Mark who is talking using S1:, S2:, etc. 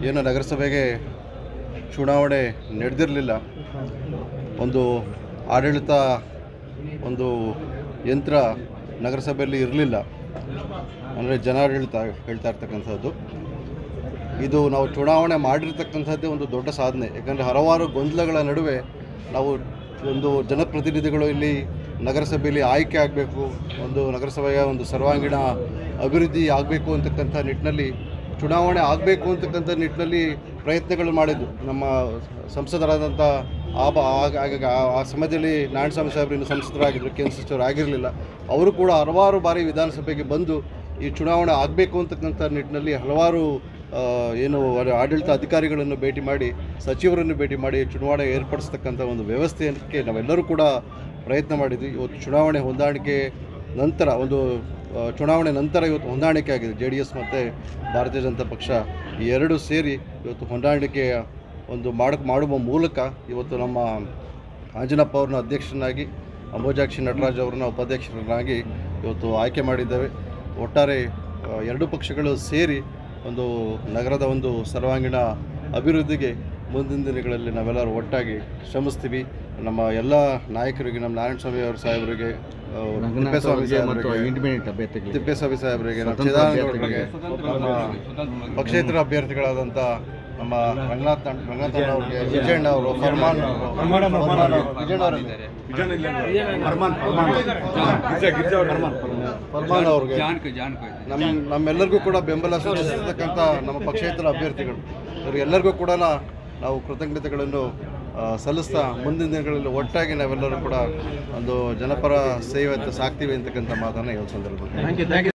S1: ಏನು ನಗರಸಭೆಗೆ ಚುನಾವಣೆ ನಡೆದಿರಲಿಲ್ಲ ಒಂದು ಆಡಳಿತ ಒಂದು ಯಂತ್ರ ನಗರಸಭೆಯಲ್ಲಿ ಇರಲಿಲ್ಲ ಅಂದರೆ ಜನಾಡಳಿತ ಹೇಳ್ತಾ ಇರ್ತಕ್ಕಂಥದ್ದು ಇದು ನಾವು ಚುನಾವಣೆ ಮಾಡಿರ್ತಕ್ಕಂಥದ್ದೇ ಒಂದು ದೊಡ್ಡ ಸಾಧನೆ ಯಾಕಂದರೆ ಹಲವಾರು ಗೊಂದಲಗಳ ನಡುವೆ ನಾವು ಒಂದು ಜನಪ್ರತಿನಿಧಿಗಳು ಇಲ್ಲಿ ನಗರಸಭೆಯಲ್ಲಿ ಆಯ್ಕೆ ಆಗಬೇಕು ಒಂದು ನಗರಸಭೆಯ ಒಂದು ಸರ್ವಾಂಗೀಣ ಅಭಿವೃದ್ಧಿ ಆಗಬೇಕು ಅಂತಕ್ಕಂಥ ನಿಟ್ಟಿನಲ್ಲಿ ಚುನಾವಣೆ ಆಗಬೇಕು ಅಂತಕ್ಕಂಥ ನಿಟ್ಟಿನಲ್ಲಿ ಪ್ರಯತ್ನಗಳು ಮಾಡಿದ್ದು ನಮ್ಮ ಸಂಸದರಾದಂಥ ಆ ಬ- ಆಗ- ಆಗ- ಆ- ಆ ಸಮಯದಲ್ಲಿ ನಾರಾಯಣಸ್ವಾಮಿ ಸಾಹೇಬರು ಇನ್ನು ಸಂಸದರಾಗಿದ್ದರು ಕೇಂದ್ರ ಸಚಿವರು ಆಗಿರಲಿಲ್ಲ ಅವರು ಕೂಡ ಹಲವಾರು ಬಾರಿ ವಿಧಾನಸಭೆಗೆ ಬಂದು ಈ ಚುನಾವಣೆ ಆಗಬೇಕು ಅಂತಕ್ಕಂಥ ನಿಟ್ಟಿನಲ್ಲಿ ಹಲವಾರು ಆ, ಏನು ಅವರ ಆಡಳಿತ ಅಧಿಕಾರಿಗಳನ್ನು ಭೇಟಿ ಮಾಡಿ ಸಚಿವರನ್ನು ಭೇಟಿ ಮಾಡಿ ಚುನಾವಣೆ ಏರ್ಪಡಿಸ್ತಕ್ಕಂಥ ಒಂದು ವ್ಯವಸ್ಥೆಯಕ್ಕೆ ನಾವೆಲ್ಲರೂ ಕೂಡ ಪ್ರಯತ್ನ ಮಾಡಿದ್ವಿ ಇವತ್ತು ಚುನಾವಣೆ ಹೊಂದಾಣಿಕೆ ನಂತರ ಒಂದು ಆ, ಚುನಾವಣೆ ನಂತರ ಇವತ್ತು ಹೊಂದಾಣಿಕೆ ಆಗಿದೆ ಜೆ ಡಿ ಎಸ್ ಮತ್ತು ಭಾರತೀಯ ಜನತಾ ಪಕ್ಷ ಈ ಎರಡು ಸೇರಿ ಇವತ್ತು ಹೊಂದಾಣಿಕೆಯ ಒಂದು ಮಾಡ ಮಾಡುವ ಮೂಲಕ ಇವತ್ತು ನಮ್ಮ ಆಂಜನಪ್ಪ ಅವ್ರನ್ನ ಅಧ್ಯಕ್ಷರನ್ನಾಗಿ ಅಂಬೋಜಾಕ್ಷಿ ನಟರಾಜ್ ಅವ್ರನ್ನ ಉಪಾಧ್ಯಕ್ಷರನ್ನಾಗಿ ಇವತ್ತು ಆಯ್ಕೆ ಮಾಡಿದ್ದೇವೆ ಒಟ್ಟಾರೆ ಆ, ಎರಡೂ ಪಕ್ಷಗಳು ಸೇರಿ ಒಂದು ನಗರದ ಒಂದು ಸರ್ವಾಂಗೀಣ ಅಭಿವೃದ್ಧಿಗೆ ಮುಂದಿನ ದಿನಗಳಲ್ಲಿ ನಾವೆಲ್ಲರೂ ಒಟ್ಟಾಗಿ ಶ್ರಮಿಸ್ತೀವಿ ನಮ್ಮ ಎಲ್ಲ ನಾಯಕರಿಗೆ ನಮ್ಮ ನಾರಾಯಣ ಸ್ವಾಮಿ ಅವರ ಸಾಹೇಬರಿಗೆ ಆ, ತಿಪ್ಪೇಸ್ವಾಮಿ
S2: ಮತ್ತು
S1: ಸಾಹೇಬರಿಗೆ
S2: ಇಂಡಿಪೆಂಡೆಂಟ್ ಅಭ್ಯರ್ಥಿಗಳಿಗೆ
S1: ತಿಪ್ಪೇಸ್ವಾಮಿ ಸಾಹೇಬರಿಗೆ ನಮ್ಮ
S2: ಸ್ವತಂತ್ರ
S1: ಚಿದಾನಂದಗೌಡರಿಗೆ ನಮ್ಮ ಪಕ್ಷೇತರ ಅಭ್ಯರ್ಥಿಗಳಾದಂಥ ನಮ್ಮ ರಂಗನಾಥ್ ಅಣ್ಣ- ರಂಗನಾಥ್ ಅಣ್ಣ ಅವರಿಗೆ ವಿಜಯಣ್ಣ ಅವರು ಫರ್ಮಾನ್ ಅವರು ಫರ್ಮಾನ್ ಅವರು, ವಿಜಯಣ್ಣ ಅವರಿಗೆ ಫರ್ಮಾನ್ ಅವ್ರಿಗೆ ನಮ್ಮ ನಮ್ಮೆಲ್ಲರಿಗೂ ಕೂಡ ಬೆಂಬಲ ಸೂಚಿಸತಕ್ಕಂಥ ನಮ್ಮ ಪಕ್ಷೇತರ ಅಭ್ಯರ್ಥಿಗಳು ಇವರಿಗೆಲ್ಲರಿಗೂ ಕೂಡ ನಾವು ಕೃತಜ್ಞತೆಗಳನ್ನು ಆ, ಸಲ್ಲಿಸ್ತಾ ಮುಂದಿನ ದಿನಗಳಲ್ಲಿ ಒಟ್ಟಾಗಿ ನಾವೆಲ್ಲರೂ ಕೂಡ ಒಂದು ಜನಪರ ಸೇವೆ ಅಂತ ಸಾಕ್ತೀವಿ ಅಂತಕ್ಕಂಥ ಮಾತನ್ನು ಈ ಒಂದು ಸಂದರ್ಭದಲ್ಲಿ